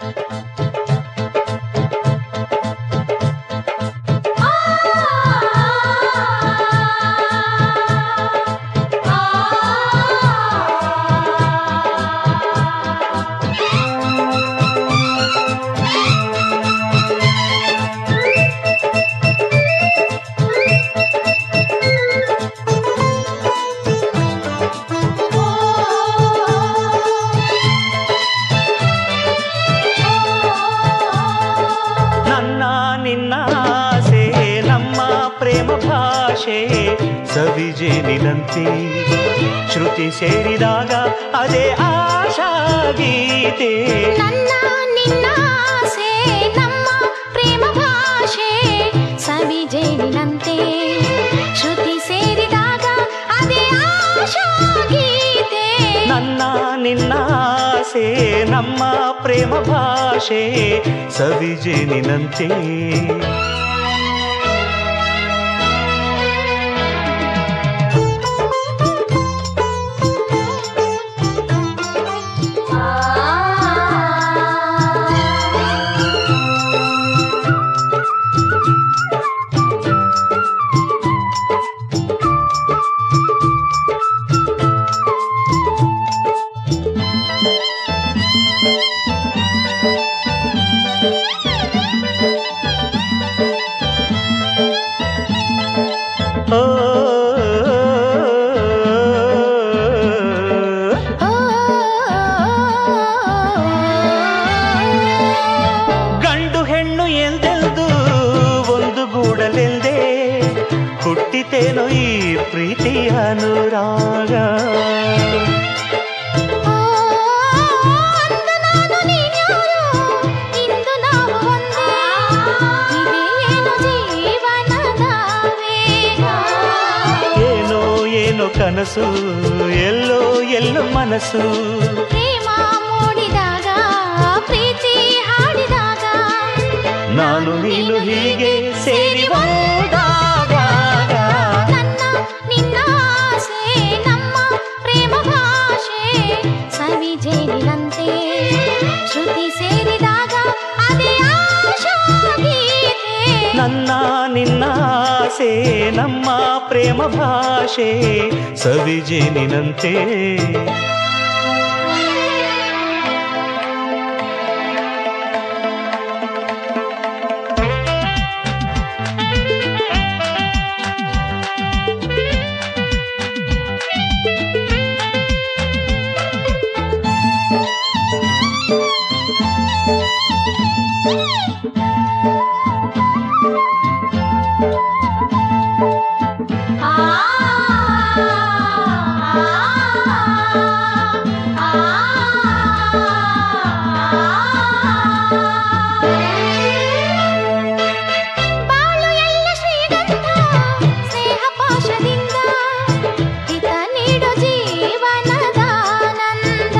ನನ್ನ ನಿನ್ನ ಆಸೆ ನಮ್ಮ ಪ್ರೇಮ ಭಾಷೆ ಸವಿಜೇನಿನಂತೆ ಶ್ರುತಿ ಸೇರಿದಾಗ ಅದೇ ಆಶಾ ಗೀತೆ ನನ್ನ ನಿನ್ನ ಆಸೆ ನಮ್ಮ ಪ್ರೇಮ ಭಾಷೆ ಸವಿಜೇನಿನಂತೆ ಶ್ರುತಿ ಸೇರಿದಾಗ ಅದೇ ಆಶಾ ಗೀತೆ ನನ್ನ ನಿನ್ನ ಆಸೆ ನಮ್ಮ ಪ್ರೇಮ ಭಾಷೆ ಸವಿಜೇನಿನಂತೆ ಓ ಓ, ಗಂಡು ಹೆಣ್ಣು ಎಂದೆಂದು ಒಂದು ಗೂಡಲೆಂದೇ ಹುಟ್ಟಿತೇನೋ ಈ ಪ್ರೀತಿಯ ಅನುರಾಗ ಓ, ಅಂದು ನಾನು ನೀನ್ಯಾರೋ, ಇಂದು ನಾವು ಒಂದೇ. ಇದೇನು ಜೀವನದ ವೇಗ ಏನೋ ಏನೋ ಕನಸು ಎಲ್ಲೋ ಎಲ್ಲೋ ಮನಸ್ಸು ಪ್ರೇಮ ಮೂಡಿದಾಗ ಪ್ರೀತಿ ಹಾಡಿದಾಗ ನಾನು ನೀನು ಹೀಗೆ ಸೇರಿ ಹೋದಾಗ ನನ್ನ ನಿನ್ನ ಆಸೆ ನಮ್ಮ ಪ್ರೇಮ ಭಾಷೆ ಸವಿಜೇನಿನಂತೆ ಶ್ರುತಿ ಸೇರಿದಾಗ ಅದೇ ಆಶಾ ಗೀತೆ ನನ್ನ ನಿನ್ನ ಆಸೆ ನಮ್ಮ ಪ್ರೇಮ ಭಾಷೆ ಸವಿಜೇನಿನಂತೆ ಬಾಳು ಎಲ್ಲ ಶ್ರೀಗಂಧ ಸ್ನೇಹ ಪಾಶದಿಂದ ಹಿತ ನೀಡು ಜೀವನದ ಆನಂದ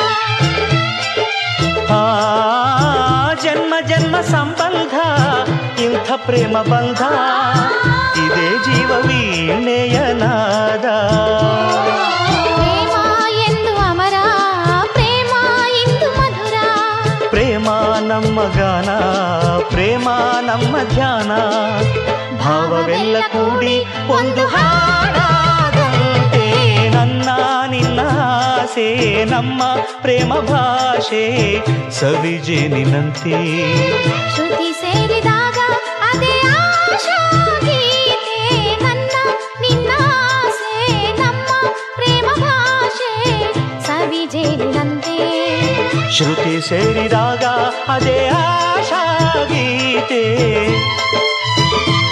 ಆ ಜನ್ಮ ಜನ್ಮ ಸಂಬಂಧ ಇಂಥ ಪ್ರೇಮ ಬಂಧ ಇದೇ ಜೀವ ವೀಣೆಯನಾದ ಪ್ರೇಮ ಎಂದು ಅಮರ ಪ್ರೇಮ ಇಂದು ಮಧುರ ಪ್ರೇಮ ನಮ್ಮ ಗಾನ ಪ್ರೇಮ ನಮ್ಮ ಧ್ಯಾನ ಭಾವವೆಲ್ಲ ಕೂಡಿ ಒಂದು ಹಾಡಾದಂತೆ ನನ್ನ ನಿನ್ನ ಆಸೆ ನಮ್ಮ ಪ್ರೇಮ ಭಾಷೆ ಸವಿಜೇನಿನಂತೆ ಶ್ರುತಿ ಸೇರಿದಾಗ ಅದೇ ಆಶಾ ಗೀತೆ ನನ್ನ ನಿನ್ನ ಆಸೆ ನಮ್ಮ ಪ್ರೇಮ ಭಾಷೆ ಸವಿಜೇನಿನಂತೆ ಶ್ರುತಿ ಸೇರಿದಾಗ ಅದೇ ಆಶಾ ಗೀತೆ